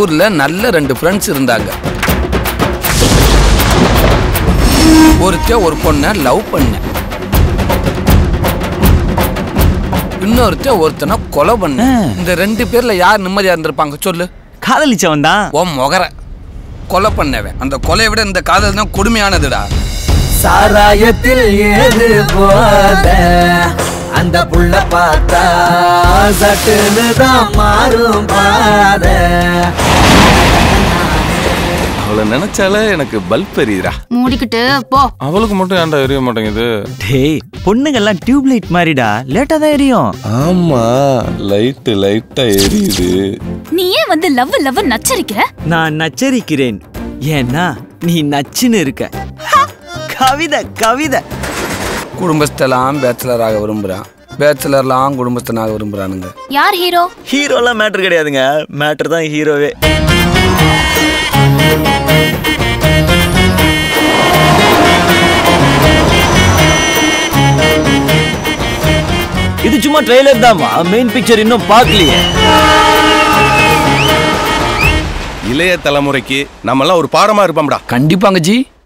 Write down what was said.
ஊர்ல நல்ல ரெண்டு ஃப்ரெண்ட்ஸ் இருந்தாங்க ஒருத்தன் ஒரு பொண்ணை லவ் பண்ண இன்னொருத்தன் ஒருத்தனை கொலை பண்ண இந்த ரெண்டு பேர்ல யார் நிம்மதியா இருந்திருப்பாங்க சொல்லு காதலிச்சவன் தான் உன் முகர கொலை பண்ணவன் அந்த கொலையை விட இந்த காதல் தான் கொடுமையானதுடா சாராயத்தில் ஏது போத அந்த புள்ள பார்த்தா சட்டுன்னு தான் மாறும் பாத அவளை நினைச்சாலே எனக்கு பல்ப் எரியுதுடா மூடிக்கிட்டு போ அவளுக்கு மட்டும் ஏன்டா எரிய மாட்டேங்குது டேய் பொண்ணுங்கெல்லாம் டியூப் லைட் மாதிரிடா லேட்டா தான் எரியும் ஆமா லைட்டு லைட்டா எரியுது நீ ஏன் வந்து லவ் லவ் நச்சரிக்கிற நான் நச்சரிக்கிறேன் ஏன்னா நீ நச்சுன்னு இருக்க ஹா! கவிதை கவிதை குடும்பஸ்தெல்லாம் பேச்சுலராக விரும்புறான் பேச்சுலர்லாம் குடும்பஸ்தனாக விரும்புறானுங்க யார் ஹீரோ ஹீரோலாம் மேட்ரு கிடையாதுங்க மேட்ரு தான் ஹீரோவே இது சும்மா ட்ரெய்லர் தான்மா மெயின் பிக்சர் இன்னும் பார்க்கலையே இளைய தலைமுறைக்கு நம்மலாம் ஒரு பாடமா இருப்போம்டா கண்டிப்பாங்க ஜி